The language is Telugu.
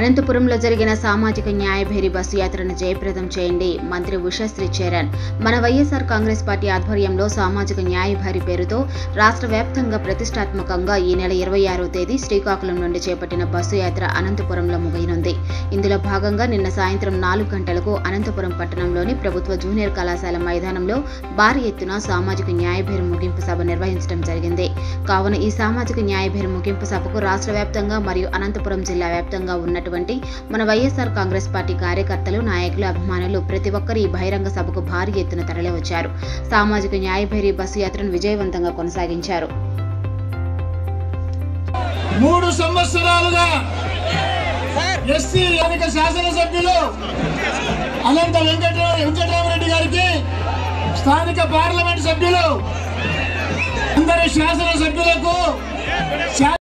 అనంతపురంలో జరిగిన సామాజిక న్యాయ భేరి బస్సు యాత్రను జయప్రదం చేయండి మంత్రి ఉషశ్రీ చరణ్ మన వైఎస్ఆర్ కాంగ్రెస్ పార్టీ ఆధ్వర్యంలో సామాజిక న్యాయ భేరి పేరుతో రాష్ట్ర వ్యాప్తంగా ప్రతిష్టాత్మకంగా ఈ నెల ఇరవై ఆరో తేదీ శ్రీకాకుళం నుండి చేపట్టిన బస్సు యాత్ర అనంతపురంలో ముగియనుంది ఇందులో భాగంగా నిన్న సాయంత్రం నాలుగు గంటలకు అనంతపురం పట్టణంలోని ప్రభుత్వ జూనియర్ కళాశాల మైదానంలో భారీ ఎత్తున సామాజిక న్యాయ భేరి ముగింపు సభ నిర్వహించడం జరిగింది కావున ఈ సామాజిక న్యాయ భేరి ముగింపు సభకు రాష్ట్ర వ్యాప్తంగా మరియు అనంతపురం జిల్లా వ్యాప్తంగా ఉన్నటువంటి మన వైఎస్ఆర్ కాంగ్రెస్ పార్టీ కార్యకర్తలు నాయకులు అభిమానులు ప్రతి ఒక్కరు ఈ బహిరంగ సభకు భారీ ఎత్తున తరలివచ్చారు సామాజిక న్యాయ భేరీ బస్సు యాత్రను విజయవంతంగా కొనసాగించారు మూడు సంవత్సరాలుగా ఎస్సీ ఎన్నిక శాసనసభ్యులు అనంత వెంకట వెంకటరామరెడ్డి గారికి స్థానిక పార్లమెంట్ సభ్యులు అందరు శాసనసభ్యుల